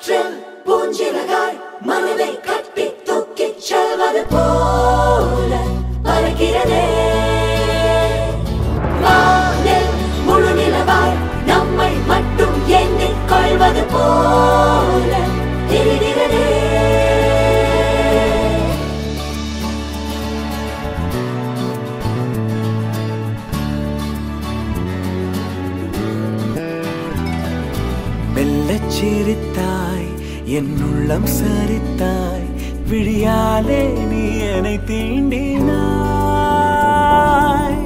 காற்றில் பூஞ்சிறகாய் மனதை கட்டி தூக்கிச் செல்வது போல பறக்கிறதே வானில் முழு நிலவாய் நம்மை மட்டும் எண்ணிக் கொள்வது போல தெரிகிறதே மெல்லச் சிரித்தாய் என் உள்ளம் சரித்தாய் விழியாலே நீ என்னை தீண்டினாய்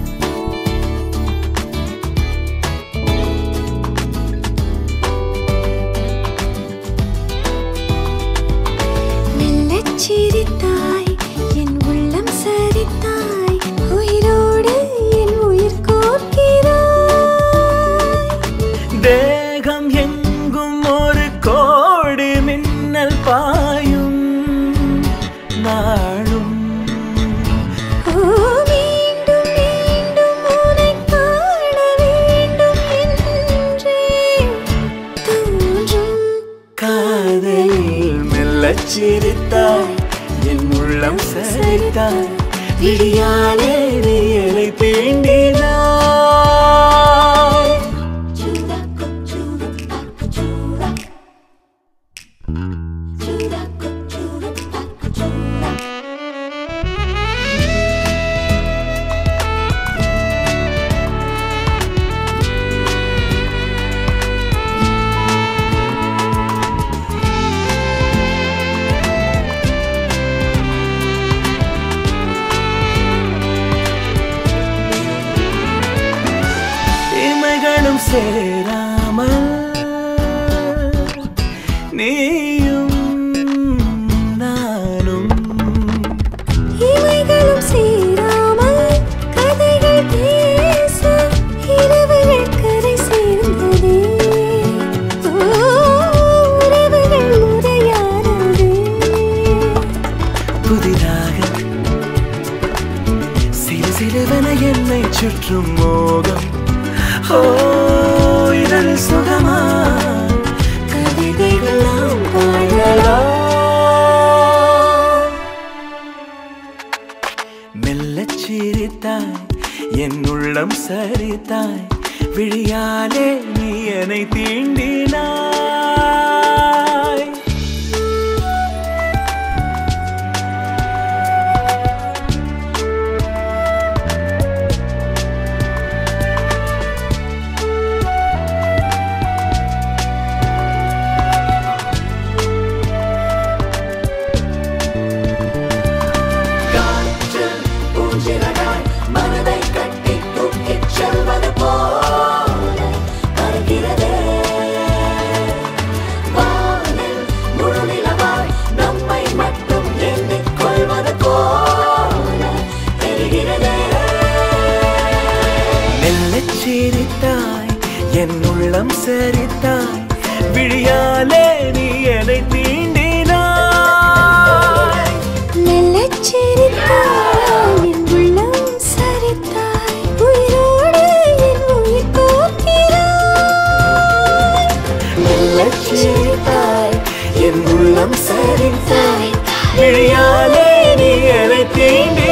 மெல்லச் சிரித்தாய் என் உள்ளம் சரித்தாய் உயிரோடு என் உயிர் கோர்க்கிறாய் தேகம் எங்கும் ஒரு கோடி மின்னல் பாயும் நாளும் ஓ மீண்டும் மீண்டும் உன்னைக் காண வேண்டும் என்றே தோன்றும் காதலில் மெல்லச் சிரித்தாய் என் உள்ளம் சரித்தாய் விழியாலே நீ என்னை தீண்டினாய் Chura, chura, chura. Chura, chura, chura. இமைகளும் சேராமல் நீயும் நானும் இவைகளும் சேராமல் கதைகள் பேச இரவுகள் கரை சேர்ந்ததே ஓ, உறவுகள் உரையாடவே புதிதாக சிறு சிறுவன என்னை சுற்றும் மோகம் ஓ இதழ் சுகமா கவிதைகள் நாம் பாடலாம் மெல்லச் சிரித்தாய் என் உள்ளம் சரித்தாய் விழியாலே நீ என்னை தீண்டினாய் காற்றில் பூஞ்சிறகாய் மனதை கட்டி தூக்கிச் செல்வது போல பறக்கிறதே. வானில் முழு நிலவாய் நம்மை மட்டும் எண்ணிக் கொள்வது போல தெரிகிறதே மெல்லச் சிரித்தாய் என் உள்ளம் சரித்தாய் விழியாலே நீ என்னை தீண்டினாய் மெல்லச் சிரித்தாய் என் உள்ளம் சரித்தாய் உயிரோடு என் உயிர் கோர்க்கிறாய் மெல்லச் சிரித்தாய் என் உள்ளம் சரித்தாய் விழியாலே நீ என்னை தீண்டினாய்